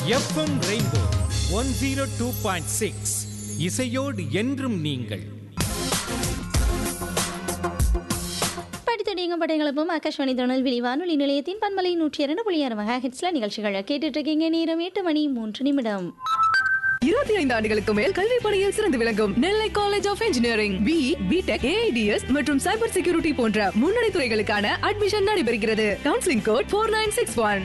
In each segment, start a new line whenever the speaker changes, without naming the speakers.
FM rainbow one zero two point six இசையோடு என்றும் நீங்கள்
படித்தடிங்க படைகளப்பும் ஆகாஷ்வாணி திருநெல்வேலி வானொலி நிலையத்தின் பன்மலை நூற்றி இரண்டு புள்ளி ஆறு மெகா ஹெட்ஸ்ல நிகழ்ச்சிகளை கேட்டுட்டு இருக்கீங்க நேரம் எட்டு மணி மூன்று நிமிடம்
இருபத்தி ஐந்து ஆண்டுகளுக்கு மேல் கல்வி பணியில் சிறந்து விளங்கும் Nellai college of engineering B BTech AIDS மற்றும் சைபர் செக்யூரிட்டி போன்ற முன்னணி துறைகளுக்கான அட்மிஷன் நடைபெறுகிறது counselling code four nine six one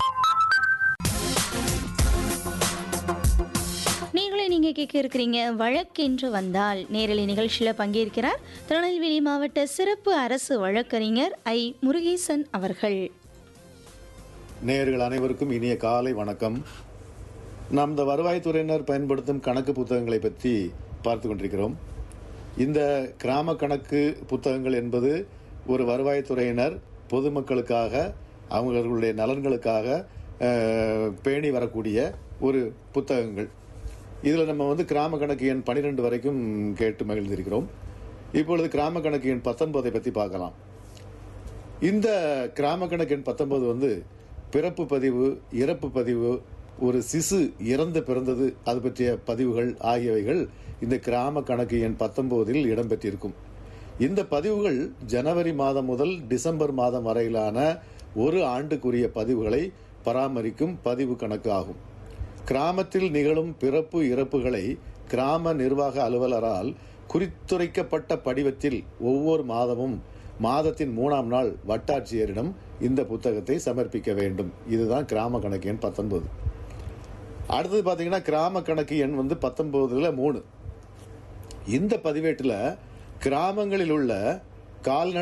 நீங்களே நீங்க கேட்க இருக்கிறீங்க வழக்கென்று வந்தால் நேரலை நிகழ்ச்சியில பங்கேற்கிறார் திருநெல்வேலி மாவட்ட சிறப்பு அரசு வழக்கறிஞர் ஐ முருகேசன் அவர்கள்
நேயர்கள் அனைவருக்கும் இனிய காலை வணக்கம் நாம் இந்த வருவாய்த்துறையினர் பயன்படுத்தும் கணக்கு புத்தகங்களை பற்றி பார்த்து கொண்டிருக்கிறோம் இந்த கிராம கணக்கு புத்தகங்கள் என்பது ஒரு வருவாய்த்துறையினர் பொதுமக்களுக்காக அவர்களுடைய நலன்களுக்காக அஹ், பேணி வரக்கூடிய ஒரு புத்தகங்கள் இதில் நம்ம வந்து கிராம கணக்கு எண் பன்னிரெண்டு வரைக்கும் கேட்டு மகிழ்ந்திருக்கிறோம் இப்பொழுது கிராம கணக்கு எண் பத்தொன்பதை பற்றி பார்க்கலாம் இந்த கிராம கணக்கு எண் பத்தொன்பது வந்து பிறப்பு பதிவு இறப்பு பதிவு ஒரு சிசு இறந்து பிறந்தது அது பற்றிய பதிவுகள் ஆகியவைகள் இந்த கிராம கணக்கு எண் பத்தொன்பதில் இடம்பெற்றிருக்கும் இந்த பதிவுகள் ஜனவரி மாதம் முதல் டிசம்பர் மாதம் வரையிலான ஒரு ஆண்டுக்குரிய பதிவுகளை பராமரிக்கும் பதிவு கணக்கு ஆகும் கிராமத்தில் நிகழும் பிறப்பு இறப்புகளை கிராம நிர்வாக அலுவலரால் குறித்துரைக்கப்பட்ட படிவத்தில் ஒவ்வொரு மாதமும் மாதத்தின் மூணாம் நாள் வட்டாட்சியரிடம் இந்த புத்தகத்தை சமர்ப்பிக்க வேண்டும் இதுதான் கிராம கணக்கு எண் பத்தொன்பது அடுத்தது பார்த்தீங்கன்னா கிராம கணக்கு எண் வந்து பத்தொன்பதுல மூணு இந்த பதிவேட்டில் கிராமங்களில் உள்ள கால்நடை